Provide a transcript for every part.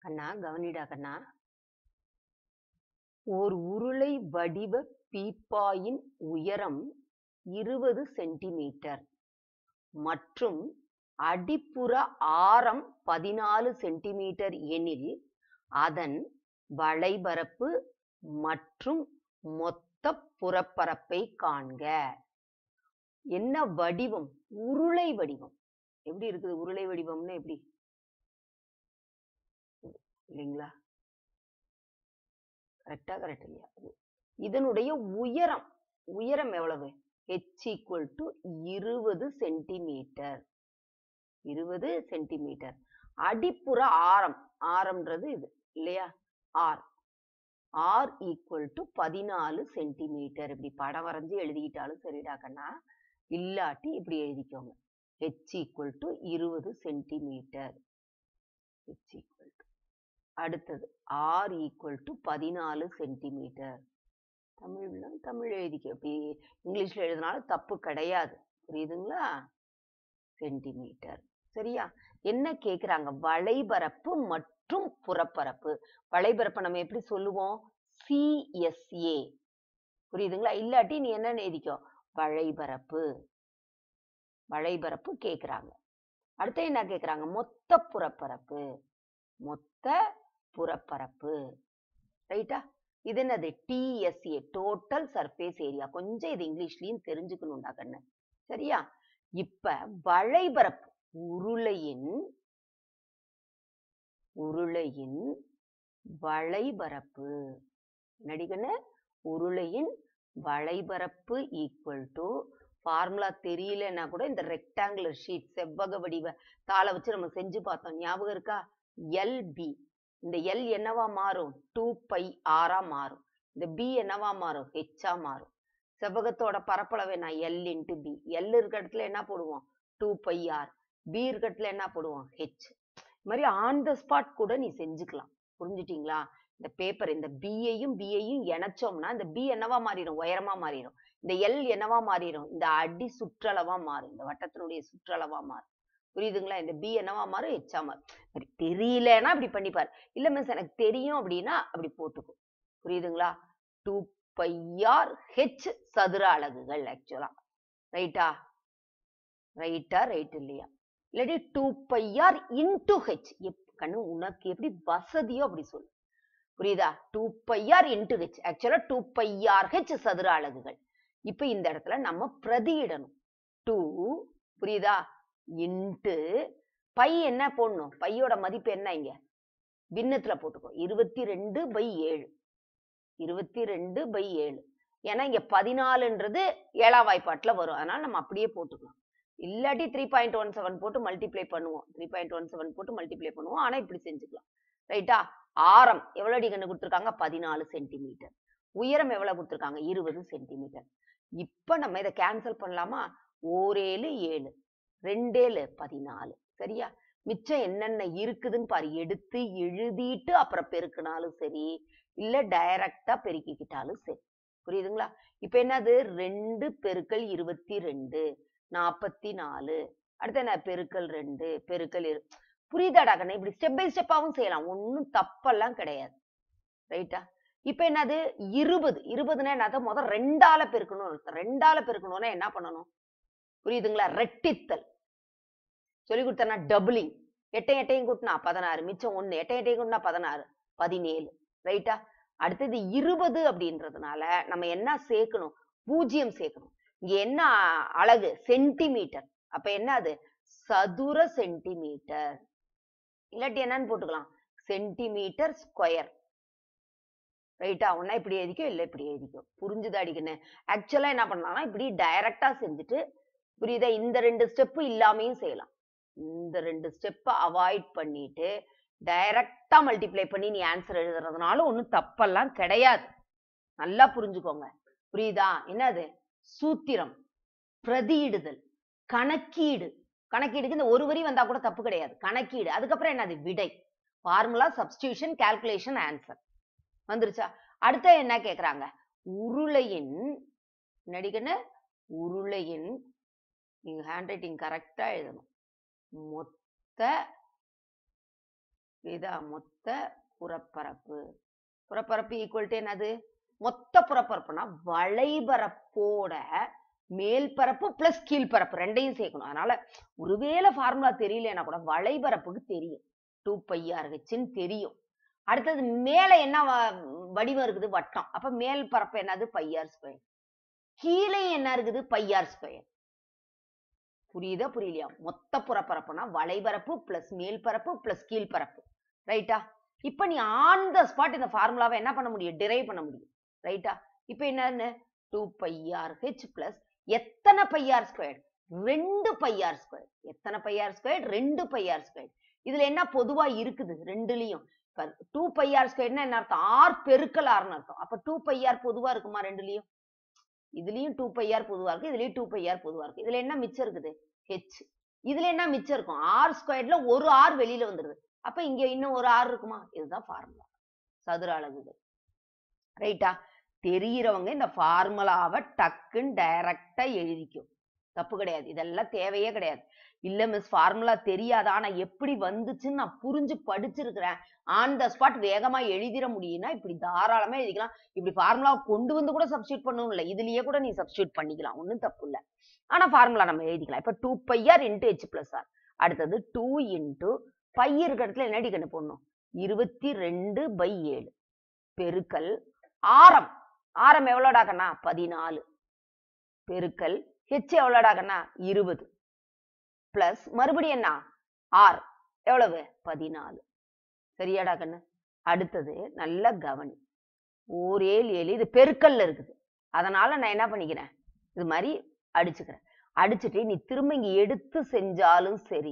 கண்ணா கவனிடா கண்ணா ஓர் உருளை வடிவ பீப்பாயின் உயரம் இருபது சென்டிமீட்டர் மற்றும் அடிப்புற ஆரம் பதினாலு சென்டிமீட்டர் எனில் அதன் வளைபரப்பு மற்றும் மொத்த புறப்பரப்பை காண்க என்ன வடிவம் உருளை வடிவம் எப்படி இருக்குது உருளை வடிவம்னு எப்படி இல்லைங்களா கரெக்டா கரெக்ட் இல்லையா இதனுடைய உயரம் உயரம் எவ்வளவு ஹெச் ஈக்குவல் டு இருபது சென்டிமீட்டர் இருபது சென்டிமீட்டர் அடிப்புற ஆரம் ஆரம்ன்றது இது இல்லையா ஆர் ஆர் ஈக்குவல் டு பதினாலு சென்டிமீட்டர் இப்படி படம் வரைஞ்சு எழுதிக்கிட்டாலும் சரிடா கண்ணா இல்லாட்டி இப்படி எழுதிக்கோங்க ஹெச் ஈக்குவல் டு இருபது சென்டிமீட்டர் ஹெச் ஈக்குவல் டு அடுத்தது ஆர் ஈக்குவல் டு பதினாலு சென்டிமீட்டர் தமிழ்ல தமிழ் எழுதிக்க இப்படி இங்கிலீஷ்ல எழுதினாலும் தப்பு கிடையாது புரியுதுங்களா சென்டிமீட்டர் சரியா என்ன கேக்குறாங்க வளைபரப்பு மற்றும் புறப்பரப்பு வளைபரப்பை நம்ம எப்படி சொல்லுவோம் சிஎஸ்ஏ புரியுதுங்களா இல்லாட்டி நீ என்ன எழுதிக்கோ வளைபரப்பு வளைபரப்பு கேக்குறாங்க அடுத்து என்ன கேக்குறாங்க மொத்த புறப்பரப்பு மொத்த புறப்பரப்பு ரைட்டா இது என்னது டிஎஸ்ஏ டோட்டல் சர்ஃபேஸ் ஏரியா கொஞ்சம் இது இங்கிலீஷ்லயும் தெரிஞ்சுக்கணும்டா கண்ணு சரியா இப்ப வளைபரப்பு உருளையின் உருளையின் வளைபரப்பு நடிகண்ணு உருளையின் வளைபரப்பு ஈக்குவல் டு ஃபார்முலா தெரியலன்னா கூட இந்த ரெக்டாங்குலர் ஷீட் செவ்வக வடிவ தாளை வச்சு நம்ம செஞ்சு பார்த்தோம் ஞாபகம் இருக்கா எல்பி இந்த எல் என்னவா மாறும் டூ பை ஆரா மாறும் இந்த பி என்னவா மாறும் ஹெச்சா மாறும் செவ்வகத்தோட பரப்பளவை நான் எல் இன்ட்டு பி எல் இருக்க இடத்துல என்ன போடுவோம் டூ பை ஆர் பி இருக்க இடத்துல என்ன போடுவோம் ஹெச் இது மாதிரி ஆன் த ஸ்பாட் கூட நீ செஞ்சுக்கலாம் புரிஞ்சுட்டீங்களா இந்த பேப்பர் இந்த பியையும் பியையும் இணைச்சோம்னா இந்த பி என்னவா மாறிடும் உயரமா மாறிடும் இந்த எல் என்னவா மாறிடும் இந்த அடி சுற்றளவா மாறும் இந்த வட்டத்தினுடைய சுற்றளவா மாறும் புரியுதுங்களா இந்த பி என்னவா மாறும் ஹெச்சா மாறும் சரி தெரியலன்னா அப்படி பண்ணிப்பாரு இல்ல மிஸ் எனக்கு தெரியும் அப்படின்னா அப்படி போட்டுக்கோ புரியுதுங்களா டூ பையார் ஹெச் சதுர அலகுகள் ஆக்சுவலா ரைட்டா ரைட்டா ரைட் இல்லையா இல்லாட்டி டூ பையார் இன்டு ஹெச் கண்ணு உனக்கு எப்படி வசதியோ அப்படி சொல்லு புரியுதா டூ பையார் இன்டு ஹெச் ஆக்சுவலா டூ பையார் ஹெச் சதுர அலகுகள் இப்ப இந்த இடத்துல நம்ம பிரதியிடணும் டூ புரியுதா இன்ட்டு பை என்ன போடணும் பையோட மதிப்பு என்ன இங்க பின்னத்துல போட்டுக்கோ இருபத்தி ரெண்டு பை ஏழு இருபத்தி ரெண்டு பை ஏழு ஏன்னா இங்க பதினாலுன்றது ஏழா வாய்ப்பாட்டுல வரும் அதனால நம்ம அப்படியே போட்டுக்கலாம் இல்லாட்டி த்ரீ பாயிண்ட் ஒன் செவன் போட்டு மல்டிப்ளை பண்ணுவோம் த்ரீ பாயிண்ட் ஒன் செவன் போட்டு மல்டிப்ளை பண்ணுவோம் ஆனா இப்படி செஞ்சுக்கலாம் ரைட்டா ஆரம் எவ்வளவு அடி கண்ணு கொடுத்துருக்காங்க பதினாலு சென்டிமீட்டர் உயரம் எவ்வளவு கொடுத்துருக்காங்க இருபது சென்டிமீட்டர் இப்ப நம்ம இதை கேன்சல் பண்ணலாமா ஓரேழு ஏழு ரெண்டேழு பதினாலு சரியா மிச்சம் என்னென்ன இருக்குதுன்னு பாரு எடுத்து எழுதிட்டு அப்புறம் பெருக்கினாலும் சரி இல்ல டைரக்டா பெருக்கிக்கிட்டாலும் சரி புரியுதுங்களா இப்ப என்னது ரெண்டு பெருக்கல் இருபத்தி ரெண்டு நாப்பத்தி நாலு அடுத்து என்ன பெருக்கல் ரெண்டு பெருக்கல் இரு புரியுதாடா கண்ணா இப்படி ஸ்டெப் பை ஸ்டெப்பாவும் செய்யலாம் ஒன்னும் தப்பெல்லாம் கிடையாது ரைட்டா இப்ப என்னது இருபது இருபதுன்னா என்னது முதல் ரெண்டால பெருக்கணும் ரெண்டால பெருக்கணும்னா என்ன பண்ணணும் புரியுதுங்களா ரெட்டித்தல் சொல்லி கொடுத்தனா டபுளிங் எட்டையும் எட்டையும் கூட்டினா பதினாறு மிச்சம் ஒண்ணு எட்டையும் எட்டையும் கூட்டினா பதினாறு பதினேழு ரைட்டா அடுத்தது இருபது அப்படின்றதுனால நம்ம என்ன சேர்க்கணும் பூஜ்ஜியம் சேர்க்கணும் இங்க என்ன அழகு சென்டிமீட்டர் அப்ப என்ன அது சதுர சென்டிமீட்டர் இல்லாட்டி என்னன்னு போட்டுக்கலாம் சென்டிமீட்டர் ஸ்கொயர் ரைட்டா ஒன்னா இப்படி எழுதிக்கோ இல்ல இப்படி எழுதிக்கோ புரிஞ்சுதா அடிக்கணும் ஆக்சுவலா என்ன பண்ணலாம்னா இப்படி டைரக்டா செஞ்சுட்டு புரியுதா இந்த ரெண்டு ஸ்டெப்பு இல்லாமையும் செய்யலாம் இந்த ரெண்டு ஸ்டெப்பை அவாய்ட் பண்ணிட்டு டைரக்டா மல்டிப்ளை பண்ணி நீ ஆன்சர் எழுதுறதுனால ஒன்றும் தப்பெல்லாம் கிடையாது நல்லா புரிஞ்சுக்கோங்க புரியுதா என்னது சூத்திரம் பிரதியிடுதல் கணக்கீடு கணக்கீடுக்கு இந்த ஒரு வரி வந்தா கூட தப்பு கிடையாது கணக்கீடு அதுக்கப்புறம் என்னது விடை ஃபார்முலா சப்ஸ்டியூஷன் கால்குலேஷன் ஆன்சர் வந்துருச்சா அடுத்த என்ன கேக்குறாங்க உருளையின் நடிகன்னு உருளையின் நீங்க ஹேண்ட் ரைட்டிங் கரெக்டா எழுதணும் மொத்த புரியுதா மொத்த புறப்பரப்பு புறப்பரப்பு ஈக்குவல் டு என்னது மொத்த புறப்பரப்புனா வளைபரப்போட மேல்பரப்பு பிளஸ் கீழ்பரப்பு ரெண்டையும் சேர்க்கணும் அதனால ஒருவேளை ஃபார்முலா தெரியலனா கூட வளைபரப்புக்கு தெரியும் டூ பையார் ஹெச்ன்னு தெரியும் அடுத்தது மேல என்ன வ- வடிவம் இருக்குது வட்டம் அப்ப மேல் பரப்பு என்னது பையார் ஸ்கொயர் கீழே என்ன இருக்குது பையார் ஸ்கொயர் புரியுதா புரியலையா மொத்த புறப்பரப்புனா வளைபரப்பு பிளஸ் மேல்பரப்பு பிளஸ் கீழ்பரப்பு ரைட்டா இப்ப நீ ஆன் த ஸ்பாட் இந்த ஃபார்முலாவை என்ன பண்ண முடியும் டிரைவ் பண்ண முடியும் ரைட்டா இப்ப என்னன்னு டூ பையார் ஹெச் பிளஸ் எத்தனை பையார் ஸ்கொயர் ரெண்டு பையார் ஸ்கொயர் எத்தனை பையார் ஸ்கொயர் ரெண்டு பையார் ஸ்கொயர் இதுல என்ன பொதுவா இருக்குது ரெண்டுலயும் டூ பையார் ஸ்கொயர்னா என்ன அர்த்தம் ஆர் பெருக்கல் ஆர்னு அர்த்தம் அப்ப டூ பையார் பொதுவா இருக்குமா ரெண்டுலயும் இதுலயும் டூ பையார் பொதுவா இருக்கு இதுலயும் டூ பையார் பொதுவா இருக்கு இதுல என்ன மிச்சம் இருக்குது ஹெச் இதுல என்ன மிச்சம் இருக்கும் ஆர் ஸ்கொயர்ல ஒரு ஆர் வெளியில வந்துருது அப்ப இங்க இன்னும் ஒரு ஆர் இருக்குமா இதுதான் ஃபார்முலா சதுர அலகுகள் ரைட்டா தெரிகிறவங்க இந்த ஃபார்முலாவை டக்குன்னு டைரக்டா எழுதிக்கும் தப்பு கிடையாது இதெல்லாம் தேவையே கிடையாது இல்ல மிஸ் ஃபார்முலா தெரியாதா ஆனா எப்படி வந்துச்சுன்னு நான் புரிஞ்சு படிச்சிருக்கிறேன் ஆன் த ஸ்பாட் வேகமா எழுதிட முடியும்னா இப்படி தாராளமா எழுதிக்கலாம் இப்படி ஃபார்முலா கொண்டு வந்து கூட சப்ஸ்டியூட் பண்ணணும் இல்ல இதுலயே கூட நீ சப்ஸ்டியூட் பண்ணிக்கலாம் ஒண்ணும் தப்பு இல்ல ஆனா ஃபார்முலா நம்ம எழுதிக்கலாம் இப்ப two pi r into H plus R அடுத்தது டூ இன்ட்டு பை இருக்க இடத்துல என்னடி கண்டு போடணும் இருபத்தி ரெண்டு பை ஏழு பெருக்கல் ஆரம் ஆரம் எவ்வளோடா கண்ணா பதினாலு பெருக்கல் ஹெச் எவ்வளோடா கண்ணா இருபது பிளஸ் மறுபடியும் என்ன ஆர் எவ்வளவு பதினாலு சரியாடா கண்ணு அடுத்தது நல்ல கவனி ஓர் ஏழு ஏழு இது பெருக்கல்ல இருக்குது அதனால நான் என்ன பண்ணிக்கிறேன் இது மாதிரி அடிச்சுக்கிறேன் அடிச்சுட்டு நீ திரும்ப இங்க எடுத்து செஞ்சாலும் சரி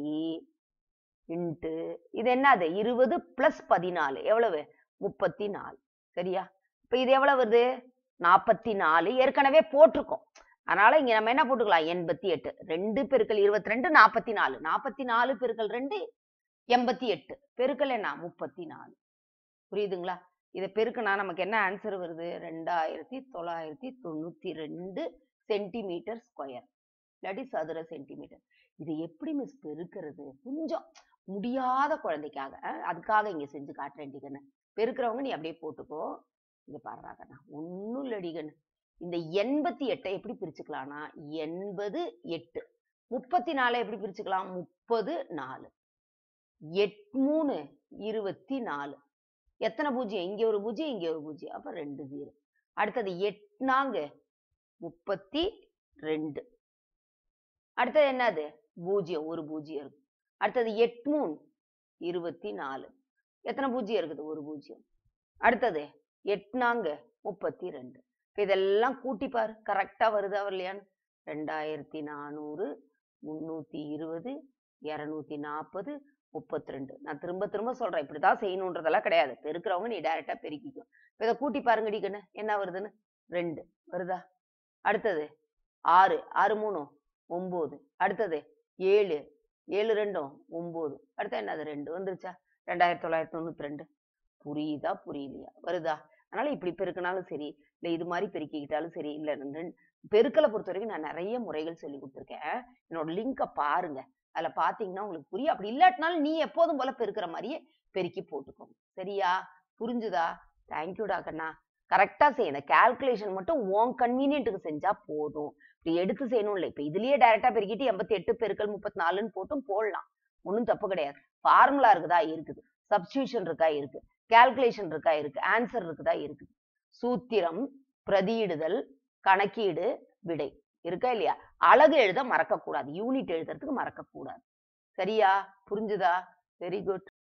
இன்ட்டு இது என்னது இருபது பிளஸ் பதினாலு எவ்வளவு முப்பத்தி நாலு சரியா இப்ப இது எவ்வளவு வருது நாற்பத்தி நாலு ஏற்கனவே போட்டிருக்கோம் அதனால இங்க நம்ம என்ன போட்டுக்கலாம் எண்பத்தி எட்டு ரெண்டு பெருக்கல் இருபத்தி ரெண்டு நாற்பத்தி நாலு நாற்பத்தி நாலு பெருக்கல் ரெண்டு எண்பத்தி எட்டு பெருக்கல் என்ன முப்பத்தி நாலு புரியுதுங்களா இதை பெருக்குனா நமக்கு என்ன ஆன்சர் வருது ரெண்டாயிரத்தி தொள்ளாயிரத்தி தொண்ணூத்தி ரெண்டு சென்டிமீட்டர் ஸ்கொயர் இல்லாட்டி சதுர சென்டிமீட்டர் இதை எப்படி மிஸ் பெருக்கிறது கொஞ்சம் முடியாத குழந்தைக்காக அஹ், அதுக்காக இங்க செஞ்சு காட்டுறேன் கண்ணு பெருக்கிறவங்க நீ அப்படியே போட்டுக்கோ இங்க பாடுறாங்கண்ணா ஒன்னும் இல்லடி கண்ணு இந்த எண்பத்தி எட்டை எப்படி பிரிச்சுக்கலாம்னா எண்பது எட்டு முப்பத்தி நாலை எப்படி பிரிச்சுக்கலாம் முப்பது நாலு எட் மூணு இருபத்தி நாலு எத்தனை பூஜ்ஜியம் இங்க ஒரு பூஜ்ஜியம் இங்க ஒரு பூஜ்ஜியம் அப்ப ரெண்டு ஜீரோ அடுத்தது எட்னாங்க முப்பத்தி ரெண்டு அடுத்தது என்னது பூஜ்ஜியம் ஒரு பூஜ்ஜியம் இருக்கு அடுத்தது எட் மூணு இருபத்தி நாலு எத்தனை பூஜ்ஜியம் இருக்குது ஒரு பூஜ்ஜியம் அடுத்தது எட்னாங்க முப்பத்தி ரெண்டு இப்ப இதெல்லாம் கூட்டி பாரு கரெக்டா வருதா வரலையான்னு ரெண்டாயிரத்தி நானூறு முன்னூத்தி இருபது இருநூத்தி நாற்பது முப்பத்தி ரெண்டு நான் திரும்ப திரும்ப சொல்றேன் இப்படிதான் செய்யணுன்றதெல்லாம் கிடையாது பெருக்கிறவங்க நீ டைரக்டா பெருக்கிக்கும் இப்ப இதை கூட்டி பாருங்க டிக்கன்னு என்ன வருதுன்னு ரெண்டு வருதா அடுத்தது ஆறு ஆறு மூணு ஒன்பது அடுத்தது ஏழு ஏழு ரெண்டும் ஒன்பது அடுத்து என்னது ரெண்டு வந்துருச்சா ரெண்டாயிரத்தி தொள்ளாயிரத்தி தொண்ணூத்தி ரெண்டு புரியுதா புரியலையா வருதா அதனால இப்படி பெருக்கினாலும் சரி இல்ல இது மாதிரி பெருக்கிக்கிட்டாலும் சரி இல்ல ரெண்டு- பெருக்கலை பொறுத்த வரைக்கும் நான் நிறைய முறைகள் சொல்லி கொடுத்துருக்கேன் என்னோட லிங்கை பாருங்க அதுல பாத்தீங்கன்னா உங்களுக்கு புரியும் அப்படி இல்லாட்டினாலும் நீ எப்போதும் போல பெருக்கிற மாதிரியே பெருக்கி போட்டுக்கோங்க சரியா புரிஞ்சுதா தேங்க்யூடா கண்ணா கரெக்டா செய்யணும் கால்குலேஷன் மட்டும் உன் கன்வீனியன்ட்டுக்கு செஞ்சா போதும் இப்படி எடுத்து செய்யணும் இல்லை இப்ப இதுலயே டைரக்டா பெருக்கிட்டு எண்பத்தி எட்டு பெருக்கல் முப்பத்தி நாலுன்னு போட்டும் போடலாம் ஒண்ணும் தப்பு கிடையாது ஃபார்முலா இருக்குதா இருக்குது சப்ஸ்டியூஷன் இருக்கா இருக்கு கால்குலேஷன் இருக்கா இருக்கு ஆன்சர் இருக்குதா இருக்குது சூத்திரம் பிரதியிடுதல் கணக்கீடு விடை இருக்கா இல்லையா அழகு எழுத மறக்க கூடாது யூனிட் எழுதுறதுக்கு மறக்க கூடாது சரியா புரிஞ்சுதா வெரி குட்